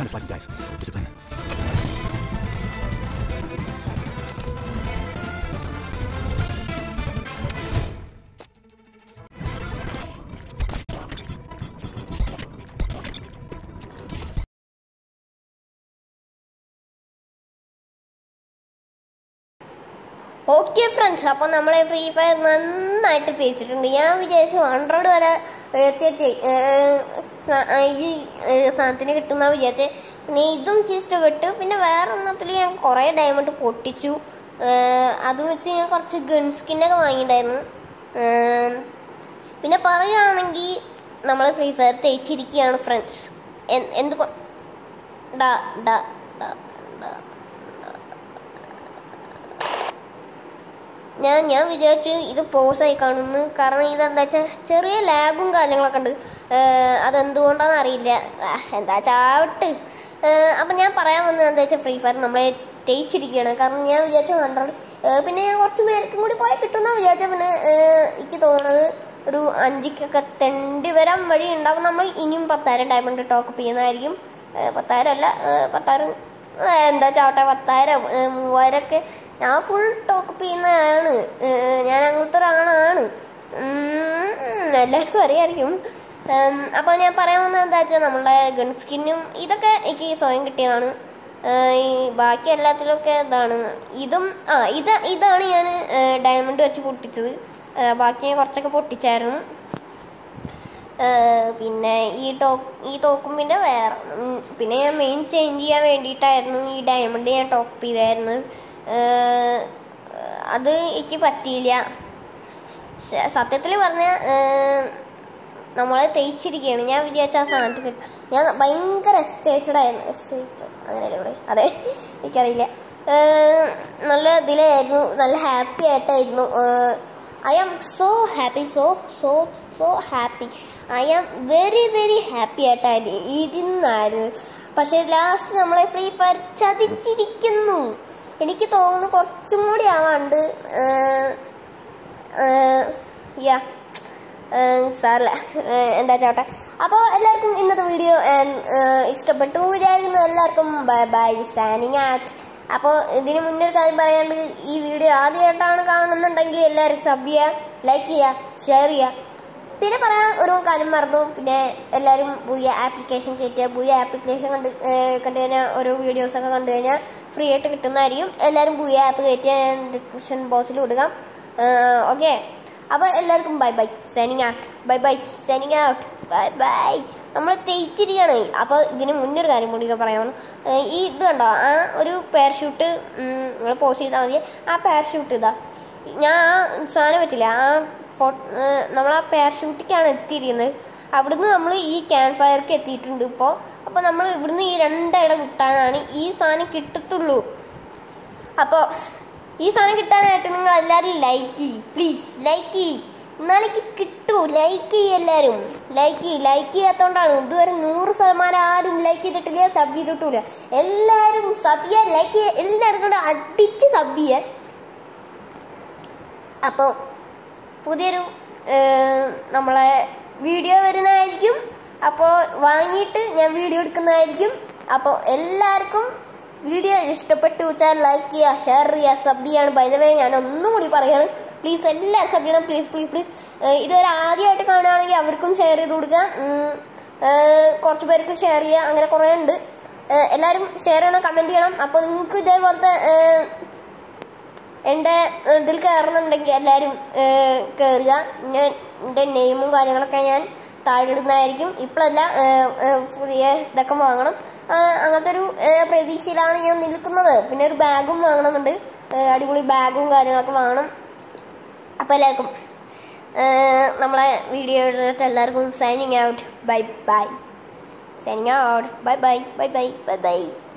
a slice of dice. Discipline. Okay friends അപ്പോൾ നമ്മളെ free fire നന്നായിട്ട് തേച്ചിട്ടുണ്ട് ഞാൻ വിചാരിച്ചു ഹൺഡ്രഡ് വരെ എത്തിയ ഈ ഏഹ്, സാധനത്തിന് കിട്ടുന്ന വിചാരിച്ച് പിന്നെ ഇതും ഇഷ്ടപ്പെട്ടു പിന്നെ വേറെ ഒന്നത്തിൽ ഞാൻ കുറേ ഡയമണ്ട് പൊട്ടിച്ചു ഏഹ്, അത് വെച്ച് ഞാൻ കുറച്ച് ഗൺ സ്കിന്നൊക്കെ വാങ്ങിയിട്ടുണ്ടായിരുന്നു ഏഹ്, പിന്നെ പറയുകയാണെങ്കിൽ നമ്മൾ ഫ്രീ ഫയർ തേച്ചിരിക്കുകയാണ് ഫ്രണ്ട്സ് എന്തുകൊണ്ട് ഡാ ഡാ ഡാ ഡാ ഞാൻ ഞാൻ വിചാരിച്ചു ഇത് പോസായി കാണുന്നു കാരണം ഇതെന്താ വെച്ചാൽ ചെറിയ ലാഗും കാര്യങ്ങളൊക്കെ ഉണ്ട് ഏഹ് അതെന്തുകൊണ്ടാണെന്ന് അറിയില്ല ആ, എന്താ ചാവട്ട് അപ്പം ഞാൻ പറയാൻ വന്നത് എന്താ വെച്ചാൽ ഫ്രീ ഫയർ നമ്മളെ തേച്ചിരിക്കുകയാണ് കാരണം ഞാൻ വിചാരിച്ചു ഹൺഡ്രഡ് പിന്നെ ഞാൻ കുറച്ച് പേർക്കും കൂടി പോയാൽ കിട്ടുമെന്ന് വിചാരിച്ചാൽ പിന്നെ ഏഹ് എനിക്ക് തോന്നുന്നത് ഒരു അഞ്ചിക്കൊക്കെ തെണ്ടി വരാൻ വഴി ഉണ്ടാവും നമ്മൾ ഇനിയും പത്തായിരം ഡയമണ്ട് ടോക്കപ്പ് ചെയ്യുന്നതായിരിക്കും ഏഹ് പത്തായിരം അല്ല ഏഹ് പത്തായിരം ഏഹ് എന്താ ചാവട്ടെ പത്തായിരം ഏഹ് മൂവായിരം ഒക്കെ ഞാൻ ഫുൾ ടോക്കപ്പ് ചെയ്യുന്നതാണ് ഏഹ് ഞാൻ അങ്ങനത്തെ ഒരാളാണ് ഉം, എല്ലാവർക്കും അറിയാമായിരിക്കും അപ്പോൾ ഞാൻ പറയാൻ വന്നത് എന്താ വെച്ചാൽ നമ്മളുടെ ഗൺ സ്കിന്നും ഇതൊക്കെ എനിക്ക് സ്വയം കിട്ടിയതാണ് ഏഹ് ഈ ബാക്കി എല്ലാത്തിലൊക്കെ ഇതാണ് ഇതും ആ ഇത് ഇതാണ് ഞാൻ ഡയമണ്ട് വെച്ച് പൊട്ടിച്ചത് ഏഹ് ബാക്കി ഞാൻ കുറച്ചൊക്കെ പൊട്ടിച്ചായിരുന്നു ഏഹ് പിന്നെ ഈ ടോ ഈ തോക്കും പിന്നെ വേറെ ഉം, പിന്നെ ഞാൻ മെയിൻ ചേഞ്ച് ചെയ്യാൻ വേണ്ടിയിട്ടായിരുന്നു ഈ ഡയമണ്ട് ഞാൻ ടോപ്പ് ചെയ്തായിരുന്നു ഏഹ് അത് എനിക്ക് പറ്റിയില്ല സത്യത്തിൽ പറഞ്ഞ നമ്മളെ തേച്ചിരിക്കുകയാണ് ഞാൻ വിചാരിച്ച ആ സാധനത്തിൽ കിട്ടും ഞാൻ ഭയങ്കര എസ്റ്റേറ്റഡ് ആയിരുന്നു എസ്റ്റേറ്റ് അങ്ങനെയല്ലേ ഇവിടെ അതെ എനിക്കറിയില്ല ഏഹ് നല്ല ഇതിലായിരുന്നു നല്ല ഹാപ്പി ആയിട്ടായിരുന്നു I am so happy so so so happy I am very very happy ആയിട്ടായിരുന്നു ഇരുന്നായിരുന്നു പക്ഷേ ലാസ്റ്റ് നമ്മളെ ഫ്രീ ഫയർ ചതിച്ചിരിക്കുന്നു എനിക്ക് തോന്നുന്നു കുറച്ചും കൂടി ആവാണ്ട് യാ സാറല്ല എന്താ ചാട്ടെ അപ്പോൾ എല്ലാവർക്കും ഇന്നത്തെ വീഡിയോ ഇഷ്ടപ്പെട്ടു വിചാരിക്കുന്നു എല്ലാവർക്കും ബൈ ബൈ സാനിങ് ആറ്റ് അപ്പോൾ ഇതിന് മുന്നേ ഒരു കാര്യം പറയാണ്ട് ഈ വീഡിയോ ആദ്യമായിട്ടാണ് കാണുന്നുണ്ടെങ്കിൽ എല്ലാവരും സബ് ചെയ്യുക ലൈക്ക് ചെയ്യുക ഷെയർ ചെയ്യുക പിന്നെ പറയാൻ ഒരു കാര്യം മറന്നു പിന്നെ എല്ലാവരും പുതിയ ആപ്ലിക്കേഷൻ കയറ്റിയ പുതിയ ആപ്ലിക്കേഷൻ കണ്ട് ഏഹ് കണ്ടു കഴിഞ്ഞാൽ ഓരോ വീഡിയോസൊക്കെ കണ്ടു കഴിഞ്ഞാൽ ഫ്രീ ആയിട്ട് കിട്ടുന്നതായിരിക്കും എല്ലാവരും പുതിയ ആപ്പ് കയറ്റിയ ഡിസ്ക്രിപ്ഷൻ ബോക്സിൽ വിടുക ഓക്കെ അപ്പോൾ എല്ലാവർക്കും bye bye signing out bye bye signing out bye bye നമ്മൾ തേച്ചിരിക്കുകയാണ് അപ്പോൾ ഇതിന് മുന്നേ ഒരു കാര്യം കൂടി പറയാം ഏഹ് ഈ ഇത് കണ്ടോ ആ ഒരു പാരഷൂട്ട് നിങ്ങൾ പോസ്റ്റ് ചെയ്താൽ മതി ആ പാരഷൂട്ട് ഇതാ ഞാൻ ആ സാധനം പറ്റില്ല ആ നമ്മൾ ആ പാരഷൂട്ടിക്കാണ് എത്തിയിരിക്കുന്നത് അവിടുന്ന് നമ്മൾ ഈ ക്യാമ്പ് ഫയർക്ക് എത്തിയിട്ടുണ്ട് ഇപ്പോൾ അപ്പോൾ നമ്മൾ ഇവിടുന്ന് ഈ രണ്ടിടം കിട്ടാനാണ് ഈ സാധനം കിട്ടത്തുള്ളൂ അപ്പോൾ ഈ സാധനം കിട്ടാനായിട്ട് നിങ്ങൾ എല്ലാവരും ലൈക്ക് ചെയ്യും പ്ലീസ് ലൈക്ക് ചെയ്യും എന്നാലേക്ക് കിട്ടൂ ലൈക്ക് ചെയ്യും എല്ലാവരും ലൈക്ക് ചെയ്യും ലൈക്ക് ചെയ്യാത്തതുകൊണ്ടാണ് ഇതുവരെ നൂറ് ശതമാനം ആരും ലൈക്ക് ചെയ്തിട്ടില്ല സബ് ചെയ്തിട്ടില്ല എല്ലാവരും സബ് ചെയ്യാൻ ലൈക്ക് ചെയ്യാൻ എല്ലാവരും കൂടെ അടിച്ച് സബ് ചെയ്യാൻ അപ്പോൾ പുതിയൊരു ഏഹ്, നമ്മളെ വീഡിയോ വരുന്നതായിരിക്കും അപ്പോൾ വാങ്ങിയിട്ട് ഞാൻ വീഡിയോ എടുക്കുന്നതായിരിക്കും അപ്പോൾ എല്ലാവർക്കും വീഡിയോ ഇഷ്ടപ്പെട്ടു വെച്ചാൽ ലൈക്ക് ചെയ്യുക ഷെയർ ചെയ്യുക സബ് ചെയ്യാണ് ബൈദവേ ഞാൻ ഒന്നും കൂടി പറയാണ് പ്ലീസ് എല്ലാവരും സബ് ചെയ്യണം പ്ലീസ് പ്ലീസ് പ്ലീസ് ഇതുവരെ ആദ്യമായിട്ട് കാണുകയാണെങ്കിൽ അവർക്കും ഷെയർ ചെയ്ത് കൊടുക്കുക ഉം, ഏഹ്, കുറച്ച് പേർക്ക് ഷെയർ ചെയ്യുക അങ്ങനെ കുറേ ഉണ്ട് ഏഹ്, എല്ലാവരും ഷെയർ ചെയ്യണം കമൻറ്റ് ചെയ്യണം അപ്പോൾ നിങ്ങൾക്ക് ഇതേപോലത്തെ ഏഹ്, എൻ്റെ ഇതിൽ കയറണമെന്നുണ്ടെങ്കിൽ എല്ലാവരും കയറുക ഞാൻ എൻ്റെ നെയിമും കാര്യങ്ങളൊക്കെ ഞാൻ താഴെ ഇടുന്നതായിരിക്കും ഇപ്പോഴല്ല ഏഹ്, ഏഹ്, പുതിയ ഇതൊക്കെ വാങ്ങണം ആഹ്, അങ്ങനത്തെ ഒരു ഏഹ്, പ്രതീക്ഷയിലാണ് ഞാൻ നിൽക്കുന്നത് പിന്നെ ഒരു ബാഗും വാങ്ങണമെന്നുണ്ട് ഏഹ്, അടിപൊളി ബാഗും കാര്യങ്ങളൊക്കെ വാങ്ങണം അപ്പോൾ എല്ലാവർക്കും ഏഹ്, നമ്മളെ വീഡിയോ എല്ലാവർക്കും signing out bye bye signing out bye bye bye bye bye by